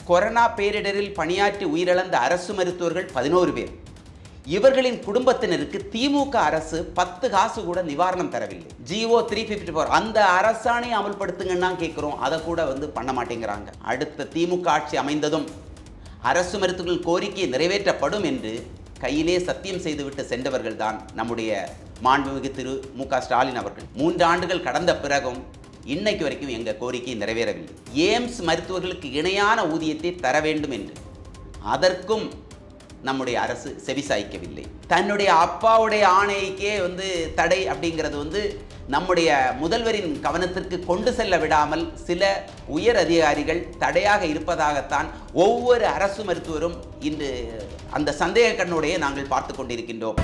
Corona பேரிடரில் பணியாற்றி உயிரிழந்த அரசு மருத்துவர்கள் பதினோரு பேர் இவர்களின் குடும்பத்தினருக்கு திமுக அரசு பத்து காசு கூட நிவாரணம் தரவில்லை ஜிஓ த்ரீ ஃபிஃப்டி ஃபோர் அந்த அரசாணையை அமல்படுத்துங்கன்னா கேட்குறோம் அதை கூட வந்து பண்ண மாட்டேங்கிறாங்க அடுத்த திமுக ஆட்சி அமைந்ததும் அரசு மருத்துவர்கள் கோரிக்கை நிறைவேற்றப்படும் என்று கையிலே சத்தியம் செய்துவிட்டு சென்றவர்கள் தான் நம்முடைய மாண்புமிகு திரு மு க ஸ்டாலின் அவர்கள் மூன்று ஆண்டுகள் கடந்த பிறகும் இன்னைக்கு வரைக்கும் எங்கள் கோரிக்கை நிறைவேறவில்லை எய்ம்ஸ் மருத்துவர்களுக்கு இணையான ஊதியத்தை தர வேண்டும் என்று அதற்கும் நம்முடைய அரசு செவிசாய்க்கவில்லை தன்னுடைய அப்பாவுடைய ஆணைக்கே வந்து தடை அப்படிங்கிறது வந்து நம்முடைய முதல்வரின் கவனத்திற்கு கொண்டு செல்ல விடாமல் சில உயர் அதிகாரிகள் தடையாக இருப்பதாகத்தான் ஒவ்வொரு அரசு மருத்துவரும் இன்று அந்த சந்தேக கண்ணுடைய நாங்கள் பார்த்து கொண்டிருக்கின்றோம்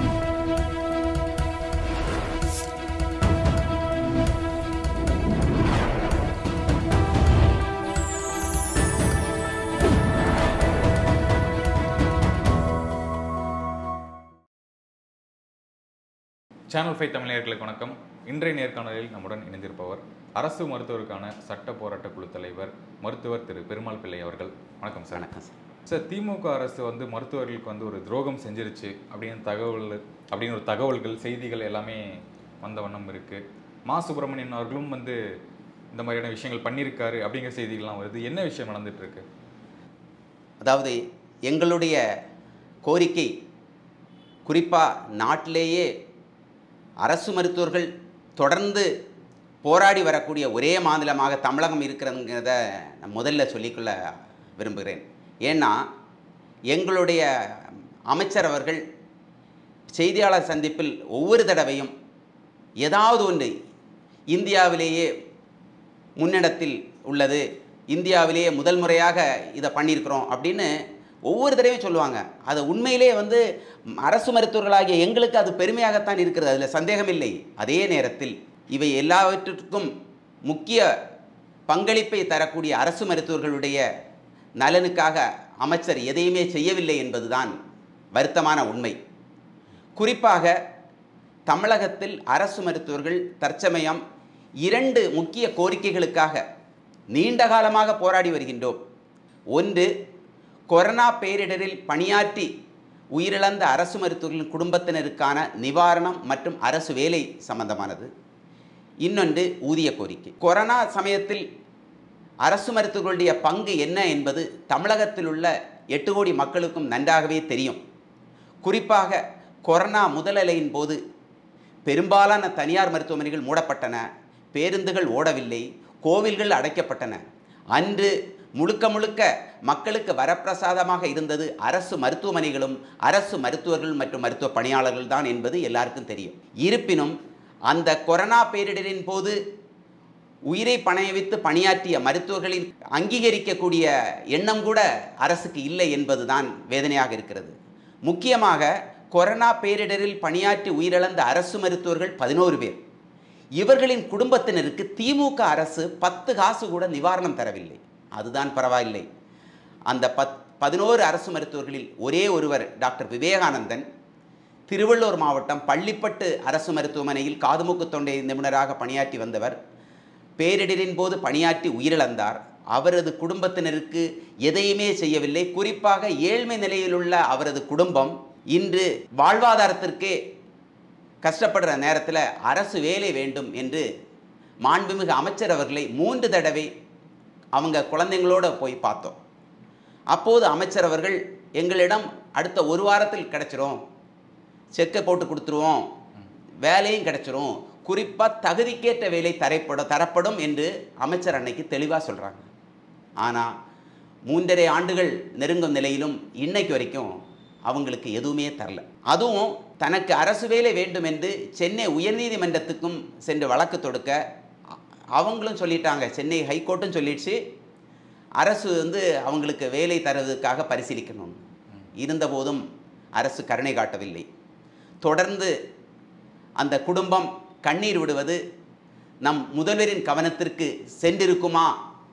சேனல் ஃபைவ் தமிழர்களுக்கு வணக்கம் இன்றைய நேர்காணலில் நம்முடன் இணைந்திருப்பவர் அரசு மருத்துவருக்கான சட்ட போராட்ட குழு தலைவர் மருத்துவர் திரு பெருமாள் பிள்ளை அவர்கள் வணக்கம் சார் வணக்கம் சார் சார் திமுக அரசு வந்து மருத்துவர்களுக்கு வந்து ஒரு துரோகம் செஞ்சிருச்சு அப்படின்னு தகவல் அப்படின்னு ஒரு தகவல்கள் செய்திகள் எல்லாமே வந்த வண்ணம் இருக்கு மா சுப்பிரமணியன் அவர்களும் வந்து இந்த மாதிரியான விஷயங்கள் பண்ணியிருக்காரு அப்படிங்கிற செய்திகள்லாம் வருது என்ன விஷயம் நடந்துட்டு இருக்கு அதாவது எங்களுடைய கோரிக்கை குறிப்பாக நாட்டிலேயே அரசு மருத்துவர்கள் தொடர்ந்து போராடி வரக்கூடிய ஒரே மாநிலமாக தமிழகம் இருக்கிறதுங்கிறத நான் முதல்ல சொல்லிக்கொள்ள விரும்புகிறேன் ஏன்னா எங்களுடைய அமைச்சர் அவர்கள் செய்தியாளர் சந்திப்பில் ஒவ்வொரு தடவையும் ஏதாவது ஒன்று இந்தியாவிலேயே முன்னிடத்தில் உள்ளது இந்தியாவிலேயே முதல் முறையாக இதை பண்ணியிருக்கிறோம் அப்படின்னு ஒவ்வொரு தடவையும் சொல்லுவாங்க அது உண்மையிலே வந்து அரசு மருத்துவர்களாகிய எங்களுக்கு அது பெருமையாகத்தான் இருக்கிறது அதில் சந்தேகமில்லை அதே நேரத்தில் இவை எல்லாவற்றிற்கும் முக்கிய பங்களிப்பை தரக்கூடிய அரசு மருத்துவர்களுடைய நலனுக்காக அமைச்சர் எதையுமே செய்யவில்லை என்பதுதான் வருத்தமான உண்மை குறிப்பாக தமிழகத்தில் அரசு மருத்துவர்கள் தற்சமயம் இரண்டு முக்கிய கோரிக்கைகளுக்காக நீண்ட காலமாக போராடி வருகின்றோம் ஒன்று கொரோனா பேரிடரில் பணியாற்றி உயிரிழந்த அரசு மருத்துவர்களின் குடும்பத்தினருக்கான நிவாரணம் மற்றும் அரசு வேலை சம்பந்தமானது இன்னொன்று ஊதிய கோரிக்கை கொரோனா சமயத்தில் அரசு மருத்துவர்களுடைய பங்கு என்ன என்பது தமிழகத்தில் உள்ள எட்டு கோடி மக்களுக்கும் நன்றாகவே தெரியும் குறிப்பாக கொரோனா முதலலையின் போது பெரும்பாலான தனியார் மருத்துவமனைகள் மூடப்பட்டன பேருந்துகள் ஓடவில்லை கோவில்கள் அடைக்கப்பட்டன அன்று முழுக்க முழுக்க மக்களுக்கு வரப்பிரசாதமாக இருந்தது அரசு மருத்துவமனைகளும் அரசு மருத்துவர்கள் மற்றும் மருத்துவ பணியாளர்கள் தான் என்பது எல்லாருக்கும் தெரியும் இருப்பினும் அந்த கொரோனா பேரிடரின் போது உயிரை பணைய வைத்து பணியாற்றிய மருத்துவர்களின் அங்கீகரிக்கக்கூடிய எண்ணம் கூட அரசுக்கு இல்லை என்பதுதான் வேதனையாக இருக்கிறது முக்கியமாக கொரோனா பேரிடரில் பணியாற்றி உயிரிழந்த அரசு மருத்துவர்கள் பதினோரு பேர் இவர்களின் குடும்பத்தினருக்கு திமுக அரசு பத்து காசு கூட நிவாரணம் தரவில்லை அதுதான் பரவாயில்லை அந்த பத் பதினோரு அரசு மருத்துவர்களில் ஒரே ஒருவர் டாக்டர் விவேகானந்தன் திருவள்ளூர் மாவட்டம் பள்ளிப்பட்டு அரசு மருத்துவமனையில் காதுமூக்கு தொண்டை நிபுணராக பணியாற்றி வந்தவர் பேரிடரின் போது பணியாற்றி உயிரிழந்தார் அவரது குடும்பத்தினருக்கு எதையுமே செய்யவில்லை குறிப்பாக ஏழ்மை நிலையிலுள்ள அவரது குடும்பம் இன்று வாழ்வாதாரத்திற்கே கஷ்டப்படுற நேரத்தில் அரசு வேலை வேண்டும் என்று மாண்புமிகு அமைச்சர் அவர்களை மூன்று தடவை அவங்க குழந்தைங்களோட போய் பார்த்தோம் அப்போது அமைச்சர் அவர்கள் எங்களிடம் அடுத்த ஒரு வாரத்தில் கிடச்சிரும் செக்கை போட்டு கொடுத்துருவோம் வேலையும் கிடைச்சிரும் குறிப்பாக தகுதிக்கேற்ற வேலை தரைப்படும் தரப்படும் என்று அமைச்சர் அன்னைக்கு தெளிவாக சொல்கிறாங்க ஆனால் மூன்றரை ஆண்டுகள் நெருங்கும் நிலையிலும் இன்னைக்கு வரைக்கும் அவங்களுக்கு எதுவுமே தரல அதுவும் தனக்கு அரசு வேலை வேண்டும் என்று சென்னை உயர்நீதிமன்றத்துக்கும் சென்று வழக்கு தொடுக்க அ- அவங்களும் சொல்லிட்டாங்க சென்னை ஹைகோர்ட்டும் சொல்லிடுச்சு அரசு வந்து அவங்களுக்கு வேலை தருவதற்காக பரிசீலிக்கணும் இருந்தபோதும் அரசு கருணை காட்டவில்லை தொடர்ந்து அந்த குடும்பம் கண்ணீர் விடுவது நம் முதல்வரின் கவனத்திற்கு சென்றிருக்குமா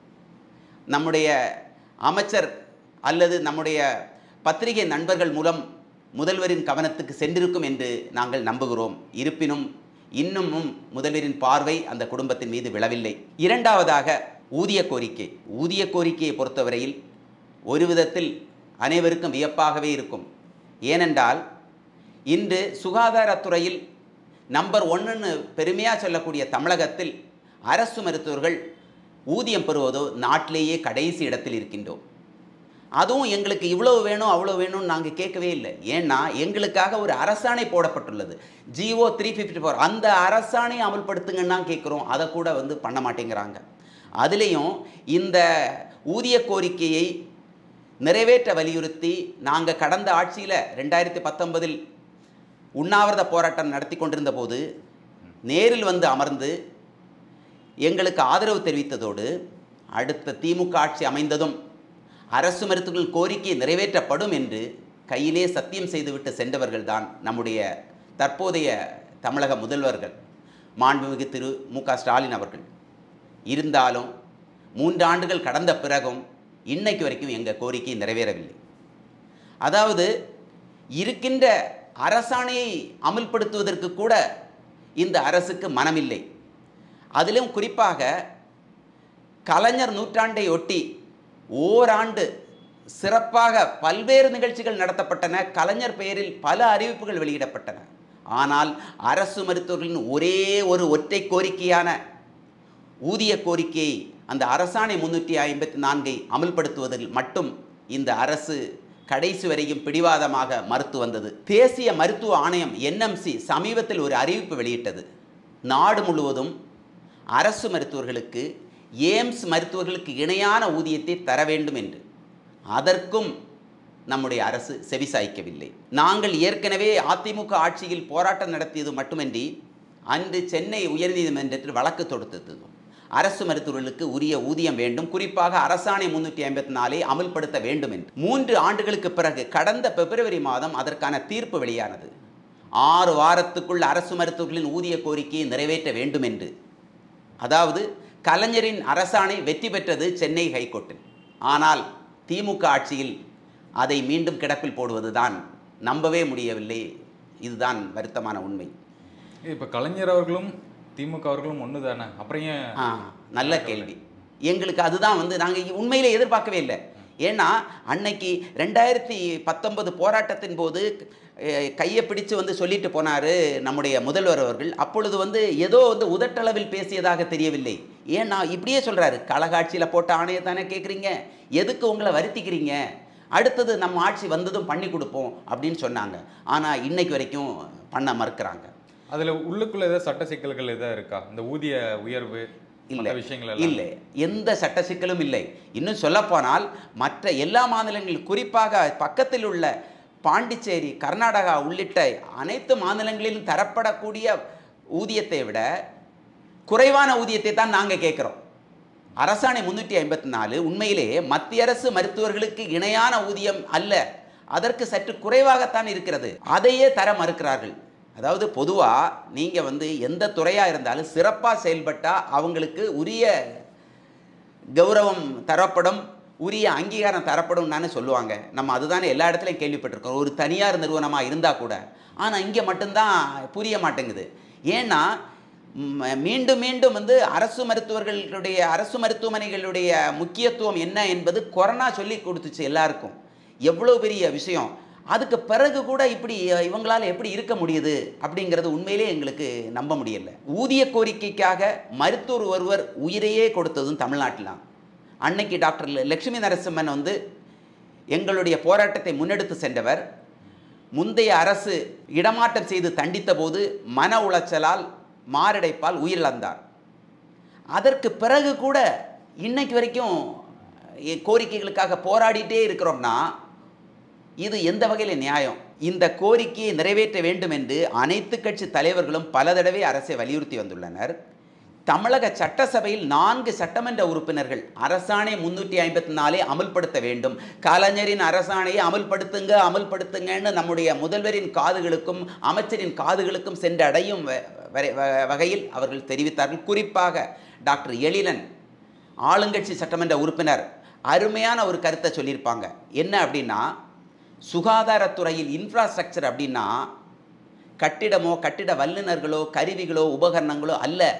நம்முடைய அமைச்சர் அல்லது நம்முடைய பத்திரிகை நண்பர்கள் மூலம் முதல்வரின் கவனத்துக்கு சென்றிருக்கும் என்று நாங்கள் நம்புகிறோம் இருப்பினும் இன்னமும் முதல்வரின் பார்வை அந்த குடும்பத்தின் மீது விழவில்லை இரண்டாவதாக ஊதிய கோரிக்கை ஊதிய கோரிக்கையை பொறுத்தவரையில் ஒரு விதத்தில் அனைவருக்கும் வியப்பாகவே இருக்கும் ஏனென்றால் இன்று சுகாதாரத்துறையில் நம்பர் ஒன்றுன்னு பெருமையாக சொல்லக்கூடிய தமிழகத்தில் அரசு மருத்துவர்கள் ஊதியம் பெறுவதோ நாட்டிலேயே கடைசி இடத்தில் இருக்கின்றோம் அதுவும் எங்களுக்கு இவ்வளவு வேணும் அவ்வளோ வேணும்னு நாங்கள் கேட்கவே இல்லை ஏன்னா எங்களுக்காக ஒரு அரசாணை போடப்பட்டுள்ளது ஜிஓ த்ரீ ஃபிஃப்டி ஃபோர் அந்த அரசாணையை அமல்படுத்துங்கன்னு தான் கேட்குறோம் அதை கூட வந்து பண்ண மாட்டேங்கிறாங்க அதுலேயும் இந்த ஊதிய கோரிக்கையை நிறைவேற்ற வலியுறுத்தி நாங்கள் கடந்த ஆட்சியில் ரெண்டாயிரத்தி பத்தொன்பதில் உண்ணாவிரத போராட்டம் நடத்தி கொண்டிருந்த போது நேரில் வந்து அமர்ந்து எங்களுக்கு ஆதரவு தெரிவித்ததோடு அடுத்த திமுக ஆட்சி அமைந்ததும் அரசு மருத்துவர்கள் கோரிக்கை நிறைவேற்றப்படும் என்று கையிலே சத்தியம் செய்துவிட்டு சென்றவர்கள்தான் நம்முடைய தற்போதைய தமிழக முதல்வர்கள் மாண்புமிகு திரு மு க ஸ்டாலின் அவர்கள் இருந்தாலும் மூன்று ஆண்டுகள் கடந்த பிறகும் இன்னைக்கு வரைக்கும் எங்கள் கோரிக்கை நிறைவேறவில்லை அதாவது இருக்கின்ற அரசாணையை அமல்படுத்துவதற்கு கூட இந்த அரசுக்கு மனமில்லை அதிலும் குறிப்பாக கலைஞர் நூற்றாண்டை ஒட்டி ஓராண்டு சிறப்பாக பல்வேறு நிகழ்ச்சிகள் நடத்தப்பட்டன கலைஞர் பெயரில் பல அறிவிப்புகள் வெளியிடப்பட்டன ஆனால் அரசு மருத்துவர்களின் ஒரே ஒரு ஒற்றை கோரிக்கையான ஊதிய கோரிக்கையை அந்த அரசாணை முன்னூற்றி ஐம்பத்தி நான்கை அமல்படுத்துவதில் மட்டும் இந்த அரசு கடைசி வரையும் பிடிவாதமாக மறுத்து வந்தது தேசிய மருத்துவ ஆணையம் என்எம்சி சமீபத்தில் ஒரு அறிவிப்பு வெளியிட்டது நாடு முழுவதும் அரசு மருத்துவர்களுக்கு எய்ம்ஸ் மருத்துவர்களுக்கு இணையான ஊதியத்தை தர வேண்டும் என்று அதற்கும் நம்முடைய அரசு செவிசாய்க்கவில்லை நாங்கள் ஏற்கனவே அதிமுக ஆட்சியில் போராட்டம் நடத்தியது மட்டுமின்றி அன்று சென்னை உயர்நீதிமன்றத்தில் வழக்கு தொடுத்தது அரசு மருத்துவர்களுக்கு உரிய ஊதியம் வேண்டும் குறிப்பாக அரசாணை முன்னூற்றி ஐம்பத்தி நாலை அமல்படுத்த வேண்டும் என்று மூன்று ஆண்டுகளுக்கு பிறகு கடந்த பிப்ரவரி மாதம் அதற்கான தீர்ப்பு வெளியானது ஆறு வாரத்துக்குள் அரசு மருத்துவர்களின் ஊதிய கோரிக்கையை நிறைவேற்ற வேண்டும் என்று அதாவது கலைஞரின் அரசாணை வெற்றி பெற்றது சென்னை ஹைகோர்ட்டில் ஆனால் திமுக ஆட்சியில் அதை மீண்டும் கிடப்பில் போடுவதுதான் நம்பவே முடியவில்லை இதுதான் வருத்தமான உண்மை இப்போ கலைஞர் அவர்களும் திமுக அவர்களும் ஒன்று தானே அப்புறம் ஏன் ஆ நல்ல கேள்வி எங்களுக்கு அதுதான் வந்து நாங்கள் உண்மையிலே எதிர்பார்க்கவே இல்லை ஏன்னா அன்னைக்கு ரெண்டாயிரத்தி பத்தொன்பது போராட்டத்தின் போது அஹ், கையை பிடிச்சு வந்து சொல்லிட்டு போனார் நம்முடைய முதல்வர் அவர்கள் அப்பொழுது வந்து ஏதோ வந்து உதட்டளவில் பேசியதாக தெரியவில்லை ஏன்னா இப்படியே சொல்கிறாரு கழகாட்சியில் போட்ட ஆணையை தானே கேட்குறீங்க எதுக்கு உங்களை வருத்திக்கிறீங்க அடுத்தது நம்ம ஆட்சி வந்ததும் பண்ணி கொடுப்போம் அப்படின்னு சொன்னாங்க ஆனால் இன்னைக்கு வரைக்கும் பண்ண மறுக்கிறாங்க அதுல உள்ளுக்குள்ள ஏதாவது சட்ட சிக்கல்கள் ஏதாவது இருக்கா இந்த ஊதிய உயர்வு இல்லை மற்ற விஷயங்கள் எல்லாம் இல்லை எந்த சட்ட சிக்கலும் இல்லை இன்னும் சொல்லப்போனால் மற்ற எல்லா மாநிலங்களில் குறிப்பாக பக்கத்தில் உள்ள பாண்டிச்சேரி கர்நாடகா உள்ளிட்ட அனைத்து மாநிலங்களிலும் தரப்படக்கூடிய ஊதியத்தை விட குறைவான ஊதியத்தை தான் நாங்கள் கேட்குறோம் அரசாணை முன்னூற்றி ஐம்பத்தி நாலு உண்மையிலே மத்திய அரசு மருத்துவர்களுக்கு இணையான ஊதியம் அல்ல அதற்கு சற்று குறைவாகத்தான் இருக்கிறது அதையே தர மறுக்கிறார்கள் அதாவது பொதுவாக நீங்கள் வந்து எந்த துறையாக இருந்தாலும் சிறப்பாக செயல்பட்டால் அவங்களுக்கு உரிய கௌரவம் தரப்படும் உரிய அங்கீகாரம் தரப்படும் தானே சொல்லுவாங்க நம்ம அதுதானே எல்லா இடத்துலையும் கேள்விப்பட்டிருக்கோம் ஒரு தனியார் நிறுவனமாக இருந்தால் கூட ஆனால் இங்கே மட்டும்தான் புரிய மாட்டேங்குது ஏன்னா ம், மீண்டும் மீண்டும் வந்து அரசு மருத்துவர்களுடைய அரசு மருத்துவமனைகளுடைய முக்கியத்துவம் என்ன என்பது கொரோனா சொல்லி கொடுத்துச்சு எல்லாருக்கும் எவ்வளோ பெரிய விஷயம் அதுக்கு பிறகு கூட இப்படி இவங்களால் எப்படி இருக்க முடியுது அப்படிங்கிறது உண்மையிலே எங்களுக்கு நம்ப முடியல ஊதிய கோரிக்கைக்காக மருத்துவர் ஒருவர் உயிரையே கொடுத்ததும் தமிழ்நாட்டில் தான் அன்னைக்கு டாக்டர் லட்சுமி நரசிம்மன் வந்து எங்களுடைய போராட்டத்தை முன்னெடுத்து சென்றவர் முந்தைய அரசு இடமாற்றம் செய்து தண்டித்த போது மன உளைச்சலால் மாரடைப்பால் உயிரிழந்தார் அதற்கு பிறகு கூட இன்னைக்கு வரைக்கும் எ- கோரிக்கைகளுக்காக போராடிட்டே இருக்கிறோம்னா இது எந்த வகையில் நியாயம் இந்த கோரிக்கையை நிறைவேற்ற வேண்டும் என்று அனைத்து கட்சி தலைவர்களும் பல தடவை அரசை வலியுறுத்தி வந்துள்ளனர் தமிழக சட்டசபையில் நான்கு சட்டமன்ற உறுப்பினர்கள் அரசாணை முன்னூற்றி ஐம்பத்தி நாலை அமல்படுத்த வேண்டும் கலைஞரின் அரசாணையை அமல்படுத்துங்க அமல்படுத்துங்கன்னு நம்முடைய முதல்வரின் காதுகளுக்கும் அமைச்சரின் காதுகளுக்கும் சென்றடையும் வ- வரை- வ- வகையில் அவர்கள் தெரிவித்தார்கள் குறிப்பாக டாக்டர் எழிலன் ஆளுங்கட்சி சட்டமன்ற உறுப்பினர் அருமையான ஒரு கருத்தை சொல்லியிருப்பாங்க என்ன அப்படின்னா சுகாதாரத்துறையில் இன்ஃப்ராஸ்ட்ரக்சர் அப்படின்னா கட்டிடமோ கட்டிட வல்லுநர்களோ கருவிகளோ உபகரணங்களோ அல்ல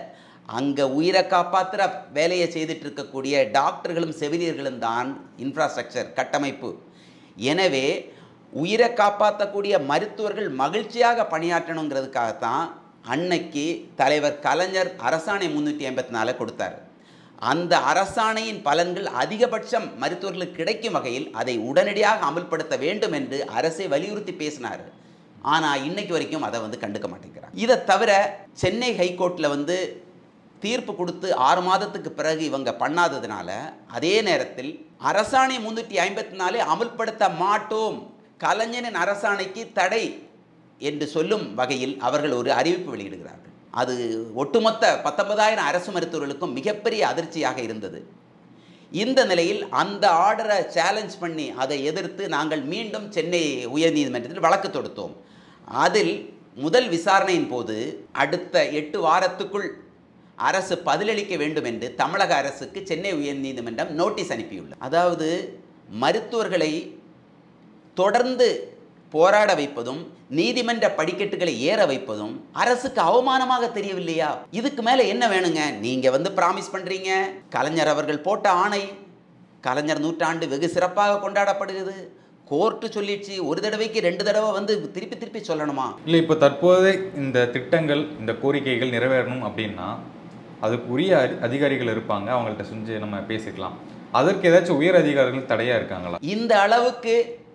அங்கே உயிரை காப்பாற்றுற வேலையை செய்துட்டு இருக்கக்கூடிய டாக்டர்களும் செவிலியர்களும் தான் இன்ஃப்ராஸ்ட்ரக்சர் கட்டமைப்பு எனவே உயிரை காப்பாற்றக்கூடிய மருத்துவர்கள் மகிழ்ச்சியாக பணியாற்றணுங்கிறதுக்காகத்தான் அன்னைக்கு தலைவர் கலைஞர் அரசாணை முந்நூற்றி ஐம்பத்தி நாலு கொடுத்தார் அந்த அரசாணையின் பலன்கள் அதிகபட்சம் மருத்துவர்களுக்கு கிடைக்கும் வகையில் அதை உடனடியாக அமல்படுத்த வேண்டும் என்று அரசை வலியுறுத்தி பேசினார் ஆனால் இன்னைக்கு வரைக்கும் அதை வந்து கண்டுக்க மாட்டேங்கிறார் இதை தவிர சென்னை ஹைகோர்ட்டில் வந்து தீர்ப்பு கொடுத்து ஆறு மாதத்துக்கு பிறகு இவங்க பண்ணாததுனால அதே நேரத்தில் அரசாணை முன்னூற்றி ஐம்பத்தி நாலு அமல்படுத்த மாட்டோம் கலைஞரின் அரசாணைக்கு தடை என்று சொல்லும் வகையில் அவர்கள் ஒரு அறிவிப்பு வெளியிடுகிறார்கள் அது ஒட்டுமொத்த பத்தொன்பதாயிரம் அரசு மருத்துவர்களுக்கும் மிகப்பெரிய அதிர்ச்சியாக இருந்தது இந்த நிலையில் அந்த ஆர்டரை சேலஞ்ச் பண்ணி அதை எதிர்த்து நாங்கள் மீண்டும் சென்னை உயர்நீதிமன்றத்தில் வழக்கு தொடுத்தோம் அதில் முதல் விசாரணையின் போது அடுத்த எட்டு வாரத்துக்குள் அரசு பதிலளிக்க வேண்டும் என்று தமிழக அரசுக்கு சென்னை உயர்நீதிமன்றம் நோட்டீஸ் அனுப்பியுள்ளது அதாவது மருத்துவர்களை தொடர்ந்து போராட வைப்பதும் நீதிமன்ற படிக்கட்டுகளை ஏற வைப்பதும் அரசுக்கு அவமானமாக தெரியவில்லையா இதுக்கு மேலே என்ன வேணுங்க நீங்கள் வந்து ப்ராமிஸ் பண்ணுறீங்க கலைஞர் அவர்கள் போட்ட ஆணை கலைஞர் நூற்றாண்டு வெகு சிறப்பாக கொண்டாடப்படுகிறது கோர்ட்டு சொல்லிடுச்சு ஒரு தடவைக்கு ரெண்டு தடவை வந்து திருப்பி திருப்பி சொல்லணுமா இல்லை இப்போ தற்போது இந்த திட்டங்கள் இந்த கோரிக்கைகள் நிறைவேறணும் அப்படின்னா அதுக்கு உரிய அதி- அதிகாரிகள் இருப்பாங்க அவங்கள்ட்ட செஞ்சு நம்ம பேசிக்கலாம் அதற்கு ஏதாச்சும் உயர் அதிகாரிகள் தடையா இருக்காங்களா இந்த அளவுக்கு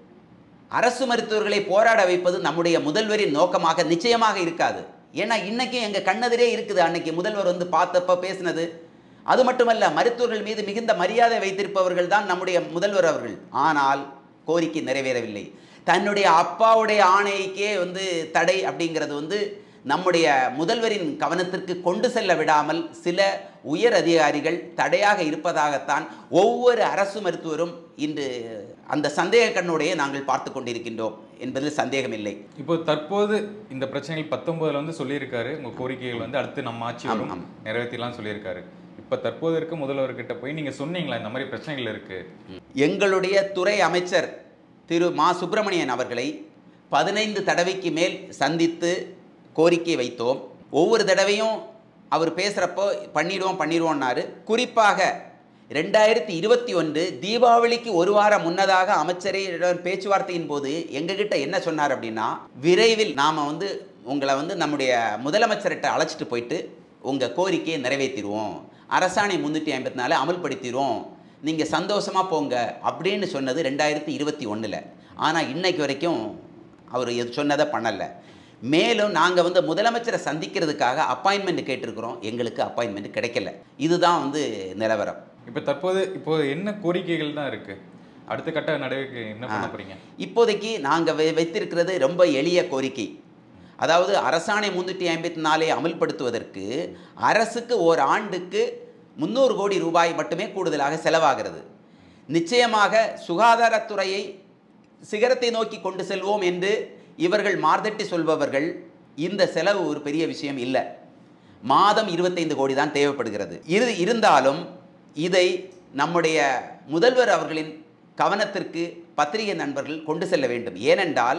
அரசு மருத்துவர்களை போராட வைப்பது நம்முடைய முதல்வரின் நோக்கமாக நிச்சயமாக இருக்காது ஏன்னா இன்னைக்கும் எங்க கண்ணெதிரே இருக்குது அன்னைக்கு முதல்வர் வந்து பார்த்தப்ப பேசினது அது மட்டுமல்ல மருத்துவர்கள் மீது மிகுந்த மரியாதை வைத்திருப்பவர்கள் தான் நம்முடைய முதல்வர் அவர்கள் ஆனால் கோரிக்கை நிறைவேறவில்லை தன்னுடைய அப்பாவுடைய ஆணைக்கே வந்து தடை அப்படிங்கிறது வந்து நம்முடைய முதல்வரின் கவனத்திற்கு கொண்டு செல்ல விடாமல் சில உயர் அதிகாரிகள் தடையாக இருப்பதாகத்தான் ஒவ்வொரு அரசு மருத்துவரும் இன்று அந்த சந்தேக கண்ணுடைய நாங்கள் பார்த்து கொண்டிருக்கின்றோம் என்பதில் சந்தேகமில்லை இப்போ தற்போது இந்த பிரச்சனைகள் பத்தொன்பதுல வந்து சொல்லியிருக்காரு உங்க கோரிக்கைகள் வந்து அடுத்து நம்ம ஆட்சி ஆமா, வரும் ஆமா. நிறைவேற்றலாம் சொல்லியிருக்காரு இப்போ தற்போது இருக்க முதல்வர்கிட்ட போய் நீங்க சொன்னீங்களா இந்த மாதிரி பிரச்சனைகள் இருக்கு எங்களுடைய துறை அமைச்சர் திரு மா சுப்பிரமணியன் அவர்களை பதினைந்து தடவைக்கு மேல் சந்தித்து கோரிக்கை வைத்தோம் ஒவ்வொரு தடவையும் அவர் பேசுகிறப்போ பண்ணிடுவோம் பண்ணிடுவோம்னாரு குறிப்பாக ரெண்டாயிரத்தி இருபத்தி ஒன்று தீபாவளிக்கு ஒரு வாரம் முன்னதாக அமைச்சரிடம் பேச்சுவார்த்தையின் போது எங்ககிட்ட என்ன சொன்னார் அப்படின்னா விரைவில் நாம் வந்து உங்களை வந்து நம்முடைய முதலமைச்சர்கிட்ட அழைச்சிட்டு போயிட்டு உங்கள் கோரிக்கையை நிறைவேற்றிடுவோம் அரசாணை முந்நூற்றி ஐம்பத்தி நாலு அமல்படுத்திடுவோம் நீங்கள் சந்தோஷமாக போங்க அப்படின்னு சொன்னது ரெண்டாயிரத்தி இருபத்தி ஒன்றில் ஆனால் இன்னைக்கு வரைக்கும் அவர் எது சொன்னதை பண்ணலை மேலும் நாங்கள் வந்து முதலமைச்சரை சந்திக்கிறதுக்காக அப்பாயின்மெண்ட் கேட்டிருக்கிறோம் எங்களுக்கு அப்பாயின்மெண்ட் கிடைக்கல இதுதான் வந்து நிலவரம் இப்போ தற்போது இப்போ என்ன கோரிக்கைகள் தான் இருக்கு அடுத்த கட்ட நடவடிக்கை என்ன பண்ண போறீங்க இப்போதைக்கு நாங்கள் வைத்திருக்கிறது ரொம்ப எளிய கோரிக்கை அதாவது அரசாணை முன்னூற்றி ஐம்பத்தி நாலை அமல்படுத்துவதற்கு அரசுக்கு ஓர் ஆண்டுக்கு முந்நூறு கோடி ரூபாய் மட்டுமே கூடுதலாக செலவாகிறது நிச்சயமாக சுகாதாரத்துறையை சிகரத்தை நோக்கி கொண்டு செல்வோம் என்று இவர்கள் மார்தட்டி சொல்பவர்கள் இந்த செலவு ஒரு பெரிய விஷயம் இல்லை மாதம் இருபத்தைந்து கோடி தான் தேவைப்படுகிறது இரு இருந்தாலும் இதை நம்முடைய முதல்வர் அவர்களின் கவனத்திற்கு பத்திரிகை நண்பர்கள் கொண்டு செல்ல வேண்டும் ஏனென்றால்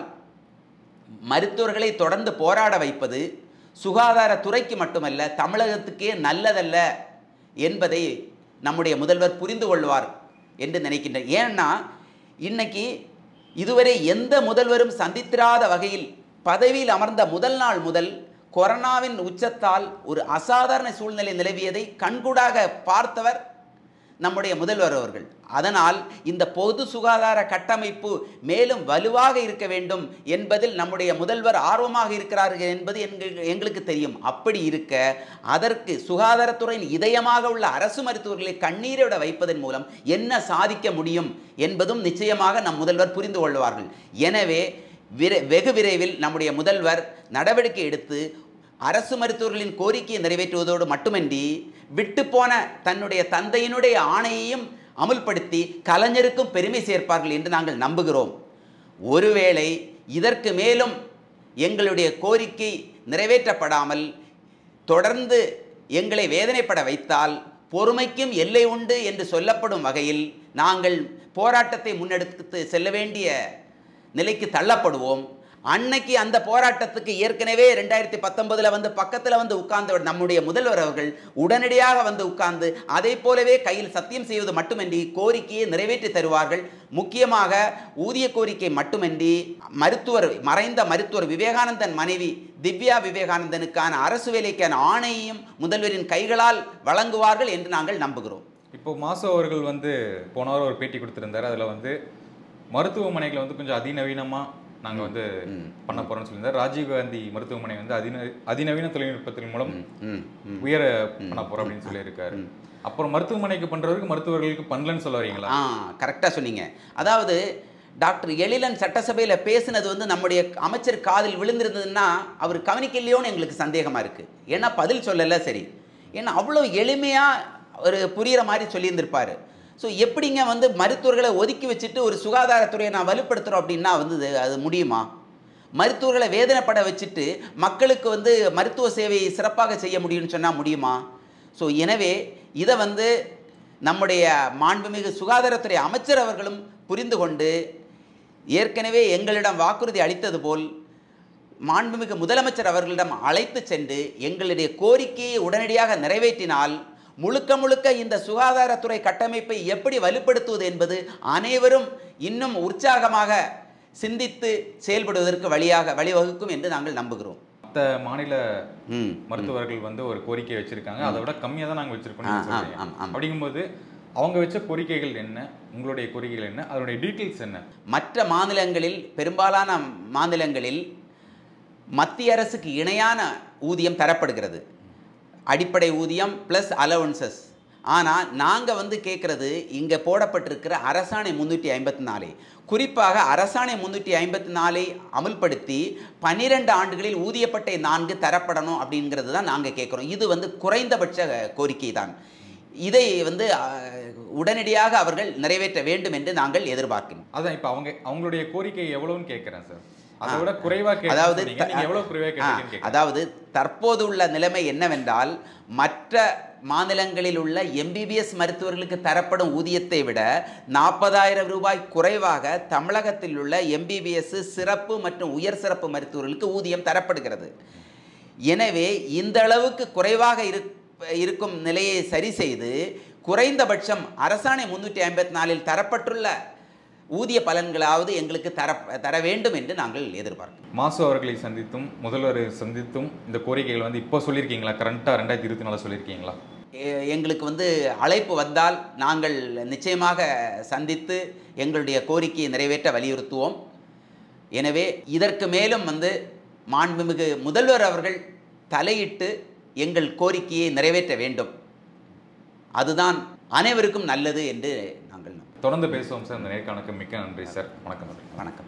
மருத்துவர்களை தொடர்ந்து போராட வைப்பது சுகாதாரத்துறைக்கு மட்டுமல்ல தமிழகத்துக்கே நல்லதல்ல என்பதை நம்முடைய முதல்வர் புரிந்து கொள்வார் என்று நினைக்கின்றேன் ஏன்னா இன்னைக்கு இதுவரை எந்த முதல்வரும் சந்தித்திராத வகையில் பதவியில் அமர்ந்த முதல் நாள் முதல் கொரோனாவின் உச்சத்தால் ஒரு அசாதாரண சூழ்நிலை நிலவியதை கண்கூடாக பார்த்தவர் நம்முடைய முதல்வர் அவர்கள் அதனால் இந்த பொது சுகாதார கட்டமைப்பு மேலும் வலுவாக இருக்க வேண்டும் என்பதில் நம்முடைய முதல்வர் ஆர்வமாக இருக்கிறார்கள் என்பது எங்கள் எங்களுக்கு தெரியும் அப்படி இருக்க அதற்கு சுகாதாரத்துறையின் இதயமாக உள்ள அரசு மருத்துவர்களை கண்ணீரோட வைப்பதன் மூலம் என்ன சாதிக்க முடியும் என்பதும் நிச்சயமாக நம் முதல்வர் புரிந்து கொள்வார்கள் எனவே விரை வெகு விரைவில் நம்முடைய முதல்வர் நடவடிக்கை எடுத்து அரசு மருத்துவர்களின் கோரிக்கையை நிறைவேற்றுவதோடு மட்டுமின்றி விட்டுப்போன தன்னுடைய தந்தையினுடைய ஆணையையும் அமுல்படுத்தி கலைஞருக்கும் பெருமை சேர்ப்பார்கள் என்று நாங்கள் நம்புகிறோம் ஒருவேளை இதற்கு மேலும் எங்களுடைய கோரிக்கை நிறைவேற்றப்படாமல் தொடர்ந்து எங்களை வேதனைப்பட வைத்தால் பொறுமைக்கும் எல்லை உண்டு என்று சொல்லப்படும் வகையில் நாங்கள் போராட்டத்தை முன்னெடுத்து செல்ல வேண்டிய நிலைக்கு தள்ளப்படுவோம் அன்னைக்கு அந்த போராட்டத்துக்கு ஏற்கனவே ரெண்டாயிரத்தி பத்தொன்பதுல வந்து பக்கத்துல வந்து உட்கார்ந்த நம்முடைய முதல்வர் அவர்கள் உடனடியாக வந்து உட்கார்ந்து அதை போலவே கையில் சத்தியம் செய்வது மட்டுமின்றி கோரிக்கையை நிறைவேற்றி தருவார்கள் முக்கியமாக ஊதிய கோரிக்கை மட்டுமின்றி மருத்துவர் மறைந்த மருத்துவர் விவேகானந்தன் மனைவி திவ்யா விவேகானந்தனுக்கான அரசு வேலைக்கான ஆணையையும் முதல்வரின் கைகளால் வழங்குவார்கள் என்று நாங்கள் நம்புகிறோம் இப்போ மாசு அவர்கள் வந்து போன வாரம் ஒரு பேட்டி கொடுத்திருந்தாரு அதுல வந்து மருத்துவமனைகளை வந்து கொஞ்சம் அதிநவீனமா நாங்க வந்து ம். பண்ண போறோம்னு சொல்லியிருந்தார் ராஜீவ்காந்தி மருத்துவமனை வந்து அதின அதிநவீன தொழில்நுட்பத்தின் மூலம் ம், ம். உயர பண்ண போறோம் அப்படின்னு சொல்லியிருக்காரு அப்புறம் மருத்துவமனைக்கு பண்றவருக்கு மருத்துவர்களுக்கு பண்ணலன்னு சொல்ல வரீங்களா ஆ கரெக்டாக சொன்னீங்க அதாவது டாக்டர் எழிலன் சட்டசபையில் பேசினது வந்து நம்முடைய அமைச்சர் காதில் விழுந்திருந்ததுன்னா அவர் கவனிக்கலையோன்னு எங்களுக்கு சந்தேகமாக இருக்குது ஏன்னா பதில் சொல்லலை சரி ஏன்னா அவ்வளோ எளிமையாக ஒரு புரிகிற மாதிரி சொல்லியிருந்திருப்பார் ஸோ எப்படிங்க வந்து மருத்துவர்களை ஒதுக்கி வச்சுட்டு ஒரு சுகாதாரத்துறையை நான் வலுப்படுத்துகிறோம் அப்படின்னா வந்து இது- அது முடியுமா மருத்துவர்களை வேதனைப்பட வச்சுட்டு மக்களுக்கு வந்து மருத்துவ சேவையை சிறப்பாக செய்ய முடியும்னு சொன்னால் முடியுமா ஸோ எனவே இதை வந்து நம்முடைய மாண்புமிகு சுகாதாரத்துறை அமைச்சர் அவர்களும் புரிந்து கொண்டு ஏற்கனவே எங்களிடம் வாக்குறுதி அளித்தது போல் மாண்புமிகு முதலமைச்சர் அவர்களிடம் அழைத்து சென்று எங்களுடைய கோரிக்கையை உடனடியாக நிறைவேற்றினால் முழுக்க முழுக்க இந்த சுகாதாரத்துறை கட்டமைப்பை எப்படி வலுப்படுத்துவது என்பது அனைவரும் இன்னும் உற்சாகமாக சிந்தித்து செயல்படுவதற்கு வழியாக வழிவகுக்கும் என்று நாங்கள் நம்புகிறோம் மற்ற மாநில ம் மருத்துவர்கள் வந்து ஒரு கோரிக்கை வச்சிருக்காங்க அதை விட கம்மியா தான் நாங்க வச்சிருக்கோம் நீங்க ஆ, ஆ, சொல்றீங்க. ஆம், ஆம். அப்படிங்கும்போது அவங்க வச்ச கோரிக்கைகள் என்ன உங்களுடைய கோரிக்கைகள் என்ன அதனுடைய டீட்டெயில்ஸ் என்ன மற்ற மாநிலங்களில் பெரும்பாலான மாநிலங்களில் மத்திய அரசுக்கு இணையான ஊதியம் தரப்படுகிறது அடிப்படை ஊதியம் ப்ளஸ் அலவன்சஸ் ஆனால் நாங்கள் வந்து கேட்குறது இங்கே போடப்பட்டிருக்கிற அரசாணை முந்நூற்றி ஐம்பத்தி நாலு குறிப்பாக அரசாணை முந்நூற்றி ஐம்பத்தி நாலை அமல்படுத்தி பன்னிரெண்டு ஆண்டுகளில் ஊதியப்பட்டை நான்கு தரப்படணும் அப்படிங்கிறது தான் நாங்கள் கேட்குறோம் இது வந்து குறைந்தபட்ச கோரிக்கை தான் இதை வந்து அஹ், உடனடியாக அவர்கள் நிறைவேற்ற வேண்டும் என்று நாங்கள் எதிர்பார்க்கிறோம் அதான் இப்ப அவங்க அவங்களுடைய கோரிக்கை எவ்வளவுன்னு கேட்கறேன் சார் அதை விட குறைவா அதாவது கேட்க நீங்க எவ்வளவு குறைவா ஆ, கேட்டீங்கன்னு கேட்கறேன் அதாவது தற்போது உள்ள நிலைமை என்னவென்றால் மற்ற மாநிலங்களில் உள்ள எம்பிபிஎஸ் மருத்துவர்களுக்கு தரப்படும் ஊதியத்தை விட நாற்பதாயிரம் ரூபாய் குறைவாக தமிழகத்தில் உள்ள எம்பிபிஎஸ் சிறப்பு மற்றும் உயர் சிறப்பு மருத்துவர்களுக்கு ஊதியம் தரப்படுகிறது எனவே இந்த அளவுக்கு குறைவாக இருப்- இருக்கும் நிலையை சரி செய்து குறைந்தபட்சம் அரசாணை முன்னூற்றி ஐம்பத்தி நாலில் தரப்பட்டுள்ள ஊதிய பலன்களாவது எங்களுக்கு தர தர வேண்டும் என்று நாங்கள் எதிர்பார்க்கிறோம் மாசு அவர்களை சந்தித்தும் முதல்வரை சந்தித்தும் இந்த கோரிக்கைகள் வந்து இப்போ சொல்லியிருக்கீங்களா கரண்டா ரெண்டாயிரத்தி இருபத்தி நாலு சொல்லியிருக்கீங்களா எ- எங்களுக்கு வந்து அழைப்பு வந்தால் நாங்கள் நிச்சயமாக சந்தித்து எங்களுடைய கோரிக்கையை நிறைவேற்ற வலியுறுத்துவோம் எனவே இதற்கு மேலும் வந்து மாண்புமிகு முதல்வர் அவர்கள் தலையிட்டு எங்கள் கோரிக்கையை நிறைவேற்ற வேண்டும் அதுதான் அனைவருக்கும் நல்லது என்று நாங்கள் நம்புகிறோம். தொடர்ந்து பேசுவோம் சார் இந்த நேர்காணலுக்கு மிக்க நன்றி சார் வணக்கம் வணக்கம்